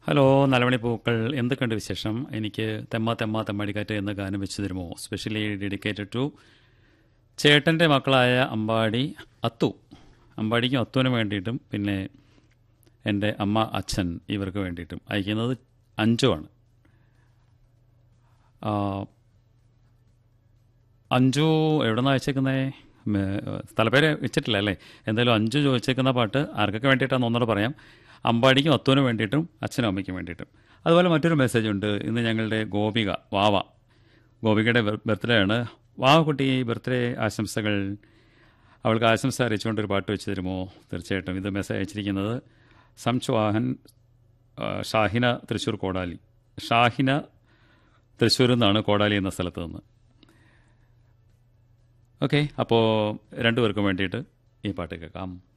hello നലമണി പൂക്കൾ എന്തൊക്കെയുണ്ട് വിശേഷം എനിക്ക് തെമ്മ തെമ്മ തെമ്മാടിക്കാറ്റ് എന്ന ഗാനം വെച്ച് തരുമോ സ്പെഷ്യലി ഡെഡിക്കേറ്റഡ് ടു ചേട്ടൻ്റെ മക്കളായ അമ്പാടി അത്തു അമ്പാടിക്കും അത്തുവിനും വേണ്ടിയിട്ടും പിന്നെ എൻ്റെ അമ്മ അച്ഛൻ ഇവർക്ക് വേണ്ടിയിട്ടും അയക്കുന്നത് അഞ്ചു ആണ് ആ, അഞ്ചു എവിടെ നിന്നാണ് അയച്ചേക്കുന്നത് സ്ഥലപ്പേര് വെച്ചിട്ടില്ല അല്ലേ എന്തായാലും അഞ്ചു ചോദിച്ചേക്കുന്ന പാട്ട് ആർക്കൊക്കെ വേണ്ടിയിട്ടാണെന്ന് ഒന്നുകൂടെ പറയാം അമ്പാടിക്കും അത്തുവിനും വേണ്ടിയിട്ടും അച്ഛനും അമ്മയ്ക്കും വേണ്ടിയിട്ടും അതുപോലെ മറ്റൊരു മെസ്സേജ് ഉണ്ട് ഇന്ന് ഞങ്ങളുടെ ഗോപിക വാവ ഗോപികയുടെ ബർത്ത്ഡേ ആണ് വാവക്കുട്ടി ബർത്ത്ഡേ ആശംസകൾ അവൾക്ക് ആശംസ അറിയിച്ചുകൊണ്ട് ഒരു പാട്ട് വെച്ച് തരുമോ തീർച്ചയായിട്ടും ഇത് മെസ്സേജ് അയച്ചിരിക്കുന്നത് സംചുവാഹൻ ആ, ഷാഹിന തൃശ്ശൂർ കോടാലി ഷാഹിന തൃശ്ശൂരിൽ നിന്നാണ് കോടാലി എന്ന സ്ഥലത്ത് നിന്ന് ഓക്കെ അപ്പോൾ രണ്ടുപേർക്കും വേണ്ടിയിട്ട് ഈ പാട്ട് കേൾക്കാം